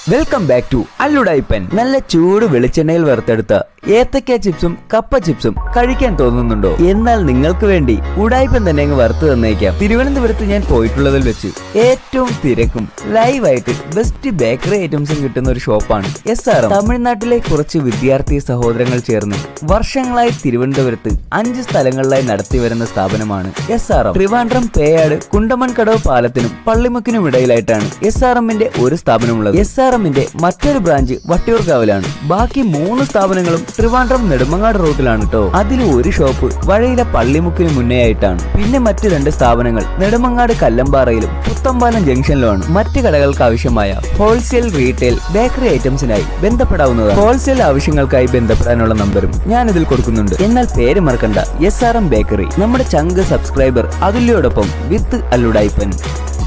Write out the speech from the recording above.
welcome back to അല്ലുടായിപ്പൻ നല്ല ചൂട് വെളിച്ചെണ്ണയിൽ വറുത്തെടുത്ത ഏത്തക്ക ചിപ്സും കപ്പ ചിപ്സും കഴിക്കാൻ തോന്നുന്നുണ്ടോ എന്നാൽ നിങ്ങൾക്ക് വേണ്ടി ഉടായിപ്പൻ തന്നെ അങ്ങ് വറുത്ത് തന്നേക്കാം തിരുവനന്തപുരത്ത് ഞാൻ പോയിട്ടുള്ളതിൽ വെച്ച് ഏറ്റവും തിരക്കും ലൈവായിട്ട് ബെസ്റ്റ് ബേക്കറി ഐറ്റംസും കിട്ടുന്ന ഒരു ഷോപ്പാണ് എസ് ആർ എം തമിഴ്നാട്ടിലെ കുറച്ച് വിദ്യാർത്ഥി സഹോദരങ്ങൾ ചേർന്ന് വർഷങ്ങളായി തിരുവനന്തപുരത്ത് അഞ്ച് സ്ഥലങ്ങളിലായി നടത്തി വരുന്ന സ്ഥാപനമാണ് S R M Trivandrum Peyad Kundamankadavu പാലത്തിനും പള്ളിമുക്കിനും ഇടയിലായിട്ടാണ് എസ് ആർ എമ്മിന്റെ ഒരു സ്ഥാപനമുള്ളത് എസ് ആർ എമ്മിന്റെ മറ്റൊരു ബ്രാഞ്ച് വട്ടിയൂർക്കാവിലാണ് ബാക്കി മൂന്ന് സ്ഥാപനങ്ങളും ട്രിവാൻഡ്രം നെടുമങ്ങാട് റോഡിലാണ് കേട്ടോ അതിൽ ഒരു ഷോപ്പ് വഴയിലെ പള്ളിമുക്കിന് മുന്നേ ആയിട്ടാണ് പിന്നെ മറ്റു രണ്ട് സ്ഥാപനങ്ങൾ നെടുമങ്ങാട് കല്ലമ്പാറയിലും പുത്തമ്പാലം ജംഗ്ഷനിലുമാണ് മറ്റ് കടകൾക്ക് ആവശ്യമായ ഹോൾസെയിൽ റീറ്റെയിൽ ബേക്കറി ഐറ്റംസിനായി ബന്ധപ്പെടാവുന്നതാണ് ഹോൾസെയിൽ ആവശ്യങ്ങൾക്കായി ബന്ധപ്പെടാനുള്ള നമ്പറും ഞാൻ ഇതിൽ കൊടുക്കുന്നുണ്ട് എന്നാൽ പേര് മറക്കണ്ട എസ് ആർ എം ബേക്കറി നമ്മുടെ ചങ്ക് സബ്സ്ക്രൈബർ അതുല്യോടൊപ്പം വിത്ത് അല്ലുടായിപ്പൻ